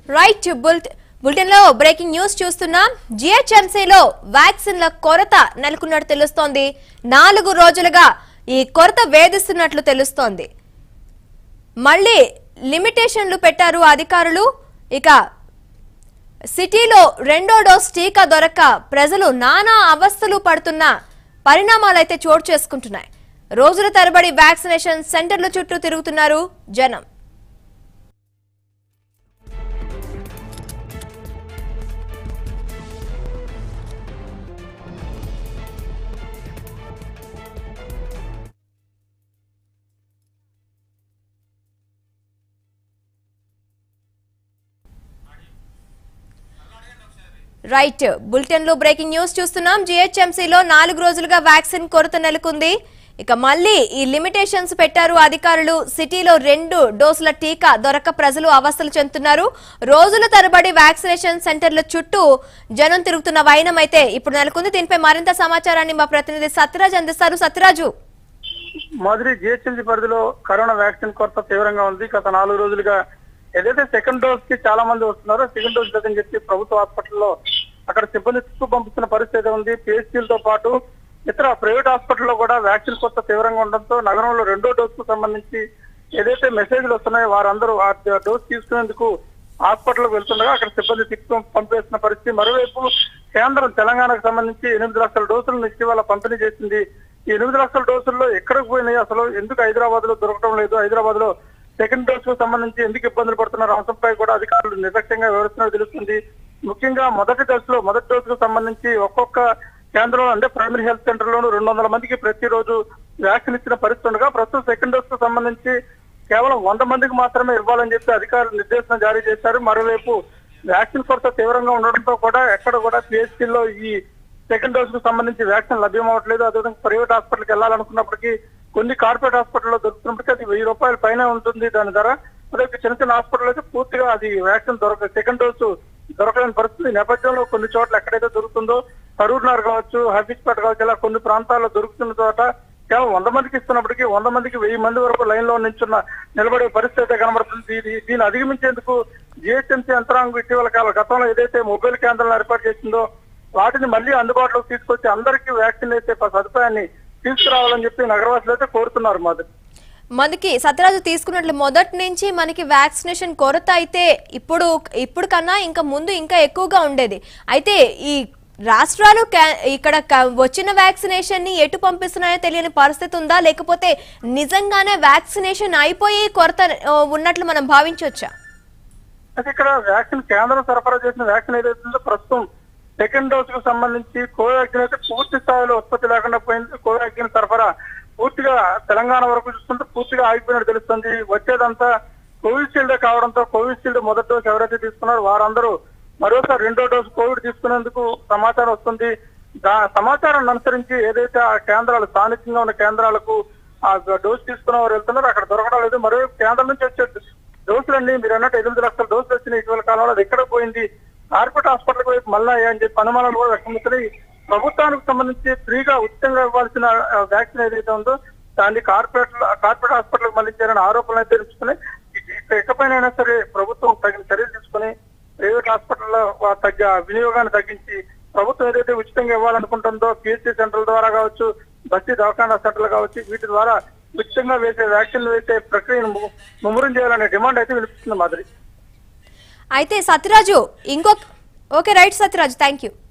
right bullet bulletin లో breaking news చూస్తున్నాం జిహెచ్ఎంసీలో వ్యాక్సిన్ల కొరత నెలకొన్నట్టు తెలుస్తోంది నాలుగు రోజులుగా ఈ కొరత వేధిస్తున్నట్లు తెలుస్తోంది మళ్ళీ లిమిటేషన్లు పెట్టారు అధికారులు ఇక సిటీలో రెండో డోస్ టీకా దొరక్క ప్రజలు నానా అవస్థలు పడుతున్న పరిణామాలైతే చోటు చేసుకుంటున్నాయి రోజుల తరబడి వ్యాక్సినేషన్ సెంటర్ల చుట్టూ తిరుగుతున్నారు జనం రైట్ బులెటిన్ లో బ్రేకింగ్ న్యూస్ చూస్తున్నాం జిహెచ్ఎంసీలో నాలుగు రోజులుగా వ్యాక్సిన్ కొరత నెలకొంది ఇక మళ్ళీ ఈ లిమిటేషన్స్ పెట్టారు అధికారులు సిటీలో రెండు డోసుల టీకా దొరక ప్రజలు అవస్థలు చెందుతున్నారు రోజుల తరబడి వ్యాక్సినేషన్ సెంటర్ల చుట్టూ జనం తిరుగుతున్న వైనం అయితే ఇప్పుడు నెలకొంది దీనిపై మరింత సమాచారాన్ని మా ప్రతినిధి సత్యరాజ్ అందిస్తారు సత్యరాజు మాదిరి జిహెచ్ఎంసీ పరిధిలో కరోనా వ్యాక్సిన్ కొరత తీవ్రంగా ఉంది గత నాలుగు రోజులుగా ఏదైతే సెకండ్ డోస్ కి చాలా మంది వస్తున్నారో సెకండ్ డోస్ లేదని చెప్పి ప్రభుత్వ హాస్పిటల్లో అక్కడ సిబ్బంది చుట్టూ పంపిస్తున్న పరిస్థితి ఉంది పిహెచ్సీలతో పాటు ఇతర ప్రైవేట్ హాస్పిటల్లో కూడా వ్యాక్సిన్ కొరత తీవ్రంగా ఉండడంతో నగరంలో రెండో డోస్ కు సంబంధించి ఏదైతే మెసేజ్లు వస్తున్నాయో వారందరూ ఆ డోస్ తీసుకునేందుకు హాస్పిటల్కి వెళ్తుండగా అక్కడ సిబ్బంది తిప్పి పంపేస్తున్న పరిస్థితి మరోవైపు కేంద్రం తెలంగాణకు సంబంధించి ఎనిమిది లక్షల డోసులను ఇటీవల పంపిణీ చేసింది ఈ ఎనిమిది లక్షల డోసుల్లో ఎక్కడికి పోయినాయి అసలు ఎందుకు హైదరాబాద్ లో దొరకడం లేదు హైదరాబాద్ లో సెకండ్ డోస్ కు సంబంధించి ఎందుకు ఇబ్బందులు పడుతున్నారు అంశంపై కూడా అధికారులు నిర్లక్ష్యంగా వివరిస్తున్నట్టు తెలుస్తుంది ముఖ్యంగా మొదటి దశలో మొదటి డోస్ కు సంబంధించి ఒక్కొక్క కేంద్రంలో అంటే ప్రైమరీ హెల్త్ సెంటర్ లోను రెండు వందల మందికి ప్రతిరోజు వ్యాక్సిన్ ఇచ్చిన పరిస్థితి ఉండగా ప్రస్తుతం సెకండ్ డోస్ కు సంబంధించి కేవలం వంద మందికి మాత్రమే ఇవ్వాలని చెప్పి అధికారులు నిర్దేశన జారీ చేశారు మరోవైపు వ్యాక్సిన్ కొరత తీవ్రంగా ఉండడంతో కూడా ఎక్కడ కూడా PHC లో ఈ సెకండ్ డోస్ కు సంబంధించి వ్యాక్సిన్ లభ్యం అవ్వట్లేదు అదేవిధంగా ప్రైవేట్ హాస్పిటల్కి వెళ్ళాలనుకున్నప్పటికీ కొన్ని కార్పొరేట్ హాస్పిటల్లో దొరుకుతున్నప్పటికీ అది వెయ్యి రూపాయల పైన ఉంటుంది దాని ధర అదే చిన్న చిన్న హాస్పిటల్ అయితే పూర్తిగా అది వ్యాక్సిన్ దొరక సెకండ్ డోసు దొరకలేని పరిస్థితి ఈ నేపథ్యంలో కొన్ని చోట్ల ఎక్కడైతే దొరుకుతుందో కరూర్ నగర్ కావచ్చు హబీస్పేట కావచ్చు ఇలా కొన్ని ప్రాంతాల్లో దొరుకుతున్న చోట కేవలం వంద మందికి ఇస్తున్నప్పటికీ వంద మందికి వెయ్యి మంది వరకు లైన్ లో నిల్చున్న నిలబడే పరిస్థితి అయితే కనబడుతుంది ఇది- దీన్ని అధిగమించేందుకు జిహెచ్ఎంసీ యంత్రాంగం ఇటీవల కాలం గతంలో ఏదైతే మొబైల్ కేంద్రాలను ఏర్పాటు చేసిందో వాటిని మళ్ళీ అందుబాటులోకి తీసుకొచ్చి అందరికీ వ్యాక్సిన్ అయితే సదుపాయాన్ని తీసుకురావాలని చెప్పి నగరవాసులు అయితే కోరుతున్నారు మాది మనకి సత్యరాజు తీసుకున్నట్లు మొదటి నుంచి మనకి వ్యాక్సినేషన్ కొరత అయితే ఇప్పుడు ఇప్పుడు కన్నా ఇంకా ముందు ఇంకా ఎక్కువగా ఉండేది అయితే ఈ రాష్ట్రాలు కా- ఇక్కడ క- వచ్చిన వ్యాక్సినేషన్ ని ఎటు పంపిస్తున్నాయో తెలియని పరిస్థితి ఉందా లేకపోతే నిజంగానే వ్యాక్సినేషన్ అయిపోయి కొరత ఆ, ఉన్నట్లు మనం భావించవచ్చా అయితే ఇక్కడ వ్యాక్సిన్ కేంద్రం సరఫరా చేసిన వ్యాక్సిన్ ఏదైతే ఉందో ప్రస్తుతం సెకండ్ డోస్ కు సంబంధించి కోవాక్సిన్ అయితే పూర్తి స్థాయిలో ఉత్పత్తి లేకుండా పోయింది కోవాక్సిన్ సరఫరా పూర్తిగా తెలంగాణ వరకు చూస్తుంటే పూర్తిగా ఆగిపోయినట్టు తెలుస్తుంది వచ్చేదంతా కోవిషీల్డ్ కావడంతో కోవిషీల్డ్ మొదటి డోస్ ఎవరైతే తీసుకున్నారో వారందరూ మరోసారి రెండో డోస్ కోవిడ్ తీసుకునేందుకు సమాచారం వస్తుంది దా- సమాచారాన్ని అనుసరించి ఏదైతే ఆ కేంద్రాలు స్థానికంగా ఉన్న కేంద్రాలకు ఆ డోస్ తీసుకున్న వారు వెళ్తున్నారో అక్కడ దొరకడం లేదు మరో కేంద్రం నుంచి వచ్చే డోసులన్నీ మీరు అన్నట్టు ఎనిమిది లక్షల డోసులు వచ్చినాయి ఇటీవల కాలంలో అది ఎక్కడ పోయింది కార్పొరేట్ హాస్పిటల్ వైపు మళ్ళా అని చెప్పి అనుమానాలు కూడా వ్యక్తమవుతున్నాయి ప్రభుత్వానికి సంబంధించి ఫ్రీగా ఉచితంగా ఇవ్వాల్సిన ఆ, వ్యాక్సిన్ ఏదైతే ఉందో దాన్ని కార్పొరేట్ కార్పొరేట్ హాస్పిటల్ మళ్ళించారని ఆరోపణలు అయితే తెలుసుకున్నాయి ఇక ఎక్కపైన సరే ప్రభుత్వం తగిన చర్యలు తీసుకుని ప్రైవేట్ హాస్పిటల్లో ఆ తగ్గ వినియోగాన్ని తగ్గించి ప్రభుత్వం ఏదైతే ఉచితంగా ఇవ్వాలనుకుంటుందో పిహెచ్సి సెంటర్ల ద్వారా కావచ్చు బస్తీ దవాఖానా సెంటర్లు కావచ్చు వీటి ద్వారా ఉచితంగా వేసే వ్యాక్సిన్ వేసే ప్రక్రియను ము- ముమ్మరం చేయాలనే డిమాండ్ అయితే వినిపిస్తుంది మాదిరి అయితే సత్యరాజు ఇంకొక okay right Satyaraju thank you